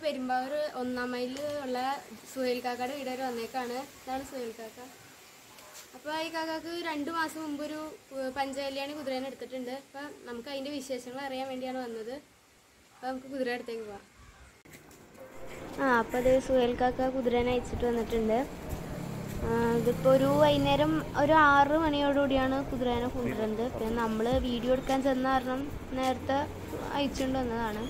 പെരുമ്പാവൂർ ഒന്നാം മൈലിൽ ഉള്ള സുഹേൽ കാക്കയുടെ വീട് വരെ വന്നേക്കാണ് ഇതാണ് സുഹേൽ കാക്ക അപ്പോൾ ഈ കാക്കാക്ക് രണ്ട് മാസം മുമ്പ് ഒരു ഏഹ്, പഞ്ചകല്യാണി കുതിരേനെ എടുത്തിട്ടുണ്ട് അപ്പം നമുക്ക് അതിൻ്റെ വിശേഷങ്ങൾ അറിയാൻ വേണ്ടിയാണ് വന്നത് അപ്പോൾ നമുക്ക് കുതിര അടുത്തേക്ക് പോവാം ആ അപ്പോൾ അത് സുഹേൽ കാക്ക കുതിരേനെ അയച്ചിട്ട് വന്നിട്ടുണ്ട് ഇതിപ്പോൾ ഒരു വൈകുന്നേരം ഒരു ആറ് മണിയോടുകൂടിയാണ് കുതിരേനെ കൊണ്ടുവരുന്നത് പിന്നെ നമ്മൾ വീഡിയോ എടുക്കാൻ ചെന്ന കാരണം നേരത്തെ അയച്ചുകൊണ്ട് വന്നതാണ്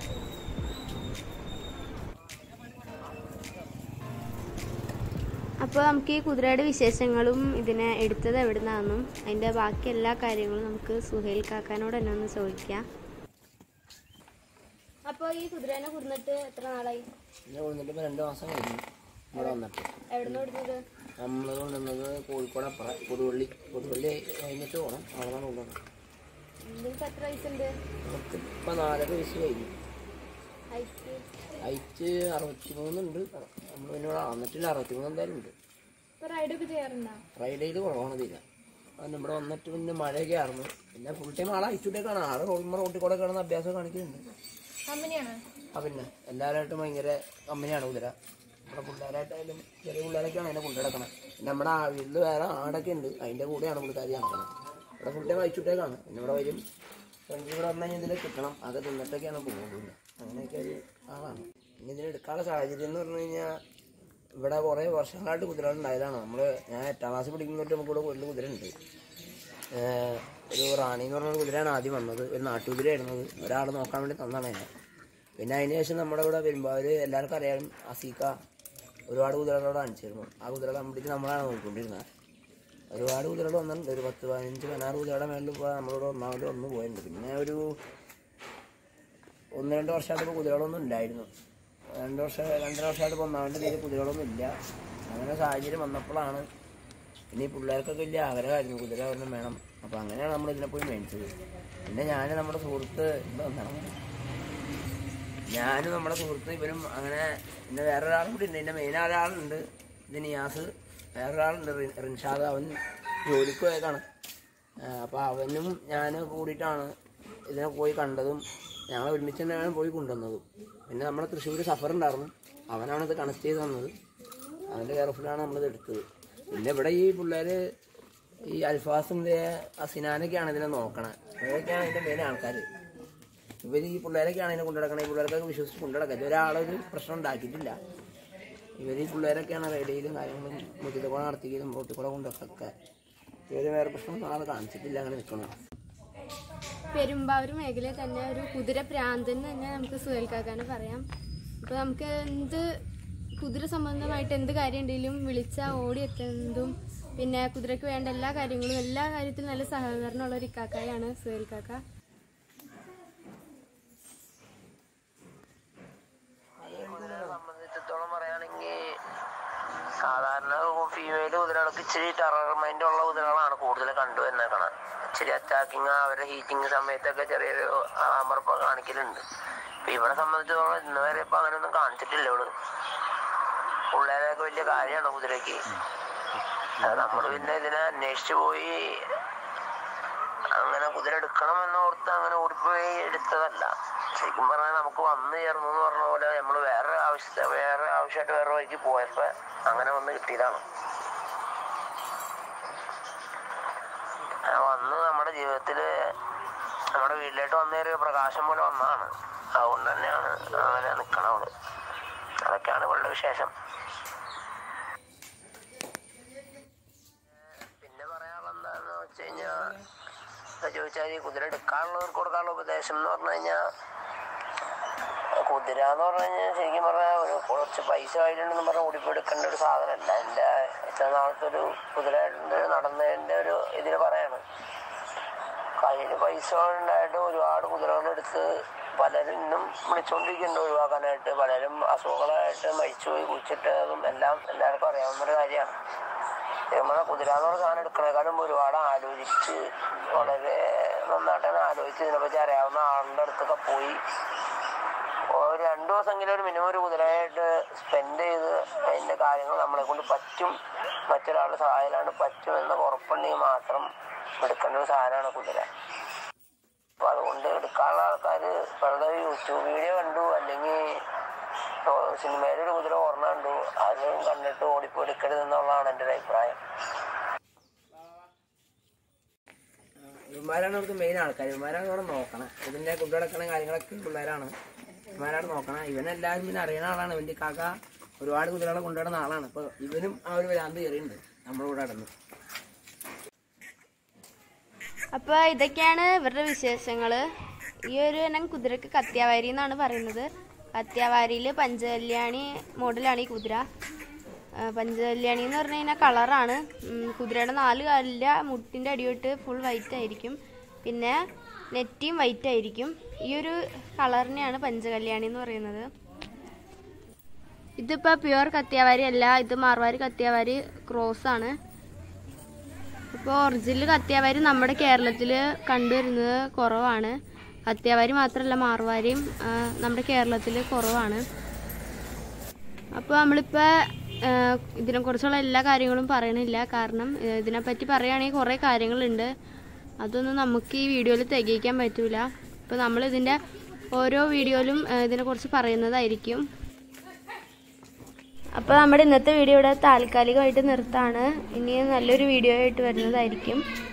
അപ്പോൾ നമുക്ക് ഈ കുതിരയുടെ വിശേഷങ്ങളും ഇതിനെ എടുത്തത് എവിടെ നിന്നാണെന്നും അതിൻ്റെ ബാക്കി എല്ലാ കാര്യങ്ങളും നമുക്ക് സുഹേൽ കാക്കാനോട് തന്നെ ഒന്ന് ചോദിക്കാം അപ്പോൾ ഈ കുതിരേനെ കുറിഞ്ഞിട്ട് എത്ര നാളായി പിന്നെ കൊണ്ടുവന്നിട്ട് ഇപ്പോൾ രണ്ട് മാസം കഴിഞ്ഞു ഇവിടെ വന്നിട്ട് എവിടെ നിന്ന് കൊടുത്തത് നമ്മൾ കൊണ്ടുവന്നത് കോഴിക്കോട് അപ്പുറം പുതുവള്ളി പുതുവള്ളി കഴിഞ്ഞിട്ട് പോകണം അവിടെ നിന്നാണ് കൊണ്ടുവന്നത് നിങ്ങൾക്ക് എത്ര വയസ്സുണ്ട് നമുക്ക് ഇപ്പം നാലര വയസ്സ് കഴിഞ്ഞു ഹൈറ്റ് ഹൈറ്റ് അറുപത്തി മൂന്നുണ്ട് നമ്മൾ പിന്നെ ഇവിടെ വന്നിട്ടില്ല അറുപത്തി മൂന്ന് എന്തായാലും ഉണ്ട് ഇപ്പോൾ റൈഡൊക്കെ ചെയ്യാറുണ്ടോ റൈഡ് ചെയ്ത് കുറവാണ് തീര അത് ഇവിടെ വന്നിട്ട് പിന്നെ മഴയൊക്കെ ആയിരുന്നു പിന്നെ ഫുൾ ടൈം ആളെ അയച്ചുവിട്ടേക്കാണ് ആള് റോഡിൽ റോട്ടിൽ കൂടെ കിടന്ന് അഭ്യാസം കാണിക്കുന്നുണ്ട് കമ്പനിയാണ് ആ പിന്നെ എല്ലാവരായിട്ടും ഭയങ്കര കമ്പനിയാണ് കുതിര നമ്മുടെ പിള്ളേരായിട്ടായാലും ചെറിയ പിള്ളേരൊക്കെയാണ് അതിനെ കൊണ്ടുനടക്കണം പിന്നെ നമ്മുടെ ആ വീട്ടിൽ വേറെ ആടൊക്കെ ഉണ്ട് അതിൻ്റെ കൂടെയാണ് പുള്ളിക്കാരി നടക്കുന്നത് ഇവിടെ ഫുൾ ടൈം അയച്ചുവിട്ടേക്കാണ് പിന്നെ ഇവിടെ വരും ഫ്രണ്ടിൽ ഇവിടെ വന്നു കഴിഞ്ഞാൽ ഇതിൽ കിട്ടണം അത് തിന്നിട്ടൊക്കെയാണ് പോകുന്നത് പിന്നെ അങ്ങനെയൊക്കെ ഒരു ആളാണ് പിന്നെ ഇതിനെടുക്കാനുള്ള സാഹചര്യം എന്ന് പറഞ്ഞു കഴിഞ്ഞാൽ ഇവിടെ കുറേ വർഷങ്ങളായിട്ട് കുതിരകൾ ഉണ്ടായതാണ് നമ്മൾ ഞാൻ എട്ടാം ക്ലാസ് പഠിക്കുന്ന തൊട്ട് നമുക്ക് ഇവിടെ കൂടുതൽ കുതിര ഉണ്ട് ഏഹ് ഒരു റാണി എന്ന് പറഞ്ഞ കുതിരയാണ് ആദ്യം വന്നത് ഒരു നാട്ടുകുതിരയായിരുന്നത് ഒരാൾ നോക്കാൻ വേണ്ടി തന്നാണ് എന്നെ പിന്നെ അതിന് ശേഷം നമ്മുടെ ഇവിടെ വരുമ്പോൾ അവർ എല്ലാവർക്കും അറിയാം അസീക്ക ഒരുപാട് കുതിരകളോട് കാണിച്ചിരുന്നു ആ കുതിരകൾ കംപ്ലീറ്റ് നമ്മളാണ് നോക്കിക്കൊണ്ടിരുന്നത് ഒരുപാട് കുതിരകൾ വന്നിട്ടുണ്ട് ഒരു പത്ത് പതിനഞ്ച് പതിനാറ് കുതിരയുടെ മേളിൽ ഇപ്പോൾ നമ്മളിവിടെ ഒന്നാമത് ഒന്ന് പോയിട്ടുണ്ട് പിന്നെ ഒരു ഒന്ന് രണ്ട് വർഷമായിട്ട് ഇപ്പോൾ കുതിരകളൊന്നും ഇല്ലായിരുന്നു രണ്ട് വർഷം രണ്ടര വർഷമായിട്ട് ഇപ്പോൾ ഒന്നാമത്തെ തീരെ കുതിരകളൊന്നും ഇല്ല അങ്ങനെ സാഹചര്യം വന്നപ്പോഴാണ് പിന്നെ ഈ പിള്ളേർക്കൊക്കെ വലിയ ആഗ്രഹമായിരുന്നു കുതിര ഒരെണ്ണം വേണം അപ്പോൾ അങ്ങനെയാണ് നമ്മൾ ഇതിനെ പോയി മേടിച്ചത് പിന്നെ ഞാൻ നമ്മുടെ സുഹൃത്ത് ഇവിടെ വന്നാണ് ഞാനും നമ്മുടെ സുഹൃത്ത് ഇവരും അങ്ങനെ പിന്നെ വേറൊരാളും കൂടി ഉണ്ട് എൻ്റെ മെയിൻ ഒരാളുണ്ട് ഇത് നിയാസ് വേറൊരാളുണ്ട് റിൻ- റിൻഷാദ് അവൻ ജോലിക്ക് പോയേക്കാണ് അപ്പോൾ അവനും ഞാൻ കൂടിയിട്ടാണ് ഇതിനെ പോയി കണ്ടതും ഞങ്ങൾ ഒരുമിച്ച് തന്നെയാണ് പോയി കൊണ്ടുവന്നതും പിന്നെ നമ്മുടെ തൃശ്ശൂർ സഫർ ഉണ്ടായിരുന്നു അവനാണ് ഇത് കണക്ട് ചെയ്ത് തന്നത് അവൻ്റെ കെയർഫുള്ളാണ് നമ്മളിത് എടുത്തത് പിന്നെ ഇവിടെ ഈ പിള്ളേർ ഈ അൽഫാസിൻ്റെ അസിനാനൊക്കെയാണ് ഇതിനെ നോക്കണത് ഇവരൊക്കെയാണ് ഇതിൻ്റെ മെയിൻ ആൾക്കാർ ഇവർ ഈ പിള്ളേരൊക്കെയാണ് ഇതിനെ കൊണ്ടുനടക്കണത് ഈ പിള്ളേർക്കൊക്കെ വിശ്വസിച്ച് കൊണ്ടുനടക്കുക ഇതൊരാളൊരു പ്രശ്നം ഉണ്ടാക്കിയിട്ടില്ല ഇവർ ഈ പിള്ളേരൊക്കെയാണ് റേഡിയോയിലും കാര്യങ്ങളും മുറ്റത്ത് കൂടെ നടത്തിയതും റോട്ടിൽ കൂടെ കൊണ്ടൊക്കെ ഇവർ വേറെ പ്രശ്നം ആൾ കാണിച്ചിട്ടില്ല അങ്ങനെ നിൽക്കണം പെരുമ്പാവൂർ മേഖലയിൽ തന്നെ ഒരു കുതിര പ്രാന്തൻ എന്ന് തന്നെ നമുക്ക് സുഹേൽക്കാക്കാന് പറയാം അപ്പോൾ നമുക്ക് എന്ത് കുതിര സംബന്ധമായിട്ട് എന്ത് കാര്യം ഉണ്ടെങ്കിലും വിളിച്ചാൽ ഓടി എത്തുന്നതും പിന്നെ കുതിരയ്ക്ക് വേണ്ട എല്ലാ കാര്യങ്ങളും എല്ലാ കാര്യത്തിലും നല്ല സഹകരണമുള്ള ഒരു ഇക്കാക്കായാണ് സുഹേൽക്കാക്ക കുതിരയെ സംബന്ധിച്ചിടത്തോളം പറയുകയാണെങ്കിൽ സാധാരണ ഫീമെയിൽ കുതിരകൾക്ക് ഇച്ചിരി ടെറർ മൈൻഡ് ഉള്ള കുതിരകളാണ് കൂടുതൽ കണ്ടുവന്നേക്കണം ഇച്ചിരി അറ്റാക്കിങ് അവരുടെ ഹീറ്റിംഗ് സമയത്തൊക്കെ ചെറിയൊരു അമർപ്പം കാണിക്കലുണ്ട് ഇപ്പൊ ഇവിടെ സംബന്ധിച്ചിടത്തോളം ഇന്ന് വരെ ഇപ്പൊ അങ്ങനെയൊന്നും കാണിച്ചിട്ടില്ല ഇവള് പിള്ളേരൊക്കെ വലിയ കാര്യമാണ് കുതിരക്ക് നമ്മൾ പിന്നെ ഇതിനെ അന്വേഷിച്ചു പോയി അങ്ങനെ കുതിര എടുക്കണം എന്നോർത്ത് അങ്ങനെ ഓടിപ്പോയി എടുത്തതല്ല ശരിക്കും പറഞ്ഞാൽ നമുക്ക് വന്നു ചേർന്നു എന്ന് പറഞ്ഞ പോലെ നമ്മൾ വേറെ ആവശ്യത്തെ വേറെ ആവശ്യമായിട്ട് വേറെ വഴിക്ക് പോയപ്പോ അങ്ങനെ വന്ന് കിട്ടിയതാണ് ആ വന്ന് നമ്മുടെ ജീവിതത്തില് നമ്മുടെ വീട്ടിലോട്ട് വന്നൊരു പ്രകാശം പോലെ വന്നതാണ് അതുകൊണ്ട് തന്നെയാണ് അങ്ങനെ നിക്കണവള് അതൊക്കെയാണ് ഇവളുടെ വിശേഷം പിന്നെ പറയാനുള്ള എന്താന്ന് വെച്ച് കഴിഞ്ഞാ എന്താ ചോദിച്ചാൽ ഈ കുതിര എടുക്കാനുള്ളവർക്ക് കൊടുക്കാനുള്ള ഉപദേശം എന്ന് പറഞ്ഞു കഴിഞ്ഞാൽ കുതിര എന്ന് പറഞ്ഞു കഴിഞ്ഞാൽ ശരിക്കും പറഞ്ഞാൽ ഒരു കുറച്ച് പൈസ കയ്യിലുണ്ടെന്ന് പറഞ്ഞാൽ ഓടിപ്പോയി എടുക്കേണ്ട ഒരു സാധനമല്ല എൻ്റെ ഇത്ര നാളത്തെ ഒരു കുതിര നടന്നതിൻ്റെ ഒരു ഇതിൽ പറയാണ് കയ്യിൽ പൈസ ഉണ്ടായിട്ട് ഒരുപാട് കുതിരകളെടുത്ത് പലരും ഇന്നും വിളിച്ചുകൊണ്ടിരിക്കുന്നുണ്ട് ഒഴിവാക്കാനായിട്ട് പലരും അസുഖങ്ങളായിട്ട് മരിച്ചുപോയി കുളിച്ചിട്ടതും എല്ലാം എല്ലാവർക്കും അറിയാവുന്ന ഒരു കാര്യമാണ് നമ്മളെ കുതിര എന്ന് പറഞ്ഞ സാധനം എടുക്കണേക്കാളും ഒരുപാട് ആലോചിച്ച് വളരെ നന്നായിട്ടാണ് ആലോചിച്ച് ഇതിനെപ്പറ്റി അറിയാവുന്ന ആളുടെ അടുത്തൊക്കെ പോയി ഒരു രണ്ടു ദിവസമെങ്കിലും ഒരു മിനിമം ഒരു കുതിരയായിട്ട് സ്പെൻഡ് ചെയ്ത് അതിന്റെ കാര്യങ്ങൾ നമ്മളെ കൊണ്ട് പറ്റും മറ്റൊരാളുടെ സഹായമാണ് പറ്റും എന്ന് ഉറപ്പുണ്ടെങ്കിൽ മാത്രം എടുക്കേണ്ട ഒരു സാധനമാണ് കുതിര അപ്പൊ അതുകൊണ്ട് എടുക്കാനുള്ള ആൾക്കാർ വെറുതെ യൂട്യൂബ് വീഡിയോ കണ്ടു അല്ലെങ്കിൽ സിനിമയിൽ ഒരു കുതിര ഓർമ്മ കണ്ടു അത് കണ്ടിട്ട് ഓടിപ്പോ എടുക്കരുത് എന്നുള്ളതാണ് എൻ്റെ ഒരു അഭിപ്രായം ഇവന്മാരാണ് ഇവിടുത്തെ മെയിൻ ആൾക്കാർ ഇവന്മാരാണ് ഇവിടെ നോക്കണം ഇതിന്റെ കൊണ്ടുനടക്കണ കാര്യങ്ങളൊക്കെ പിള്ളേരാണ് ഇവന്മാരാണ് നോക്കണം ഇവനെല്ലാവരും പിന്നെ അറിയുന്ന ആളാണ് ഇവന്റെ കാക്ക ഒരുപാട് കുതിരകളെ കൊണ്ടുവരുന്ന ആളാണ് അപ്പൊ ഇവനും ആ ഒരു ഭ്രാന്ത് കയറിയുണ്ട് നമ്മുടെ കൂടെ നടന്നു അപ്പോൾ ഇതൊക്കെയാണ് ഇവരുടെ വിശേഷങ്ങൾ ഈ ഒരു ഇനം കുതിരക്ക് കത്യാവാരി എന്നാണ് പറയുന്നത് കത്യാവാരിയിൽ പഞ്ചകല്യാണി മോഡലാണ് ഈ കുതിര ആ, പഞ്ചകല്യാണി എന്ന് പറഞ്ഞു കഴിഞ്ഞാൽ കളറാണ് ഉം, കുതിരയുടെ നാല് കാലില മുട്ടിൻ്റെ അടിയോട്ട് ഫുൾ വൈറ്റ് ആയിരിക്കും പിന്നെ നെറ്റിയും വൈറ്റ് ആയിരിക്കും ഈ ഒരു കളറിനെയാണ് പഞ്ചകല്യാണി എന്ന് പറയുന്നത് ഇതിപ്പോൾ പ്യുവർ കത്യാവാരി അല്ല ഇത് മാർവാരി കത്യാവാരി ക്രോസ് ആണ് ഇപ്പോൾ ഒറിജിനൽ കത്യാവാരി നമ്മുടെ കേരളത്തിൽ കണ്ടുവരുന്നത് കുറവാണ് കത്യാവാരി മാത്രമല്ല മാർവാരിയും ആ, നമ്മുടെ കേരളത്തിൽ കുറവാണ് അപ്പോൾ നമ്മളിപ്പോൾ ഇതിനെക്കുറിച്ചുള്ള എല്ലാ കാര്യങ്ങളും പറയണില്ല കാരണം ആ, ഇതിനെപ്പറ്റി പറയുകയാണെങ്കിൽ കുറേ കാര്യങ്ങളുണ്ട് അതൊന്നും നമുക്ക് ഈ വീഡിയോയിൽ തികയിക്കാൻ പറ്റൂല അപ്പോൾ നമ്മൾ ഇതിൻ്റെ ഓരോ വീഡിയോയിലും ആ, ഇതിനെക്കുറിച്ച് പറയുന്നതായിരിക്കും അപ്പോൾ നമ്മുടെ ഇന്നത്തെ വീഡിയോ ഇവിടെ താൽക്കാലികമായിട്ട് നിർത്താണ് ഇനി നല്ലൊരു വീഡിയോ ആയിട്ട് വരുന്നതായിരിക്കും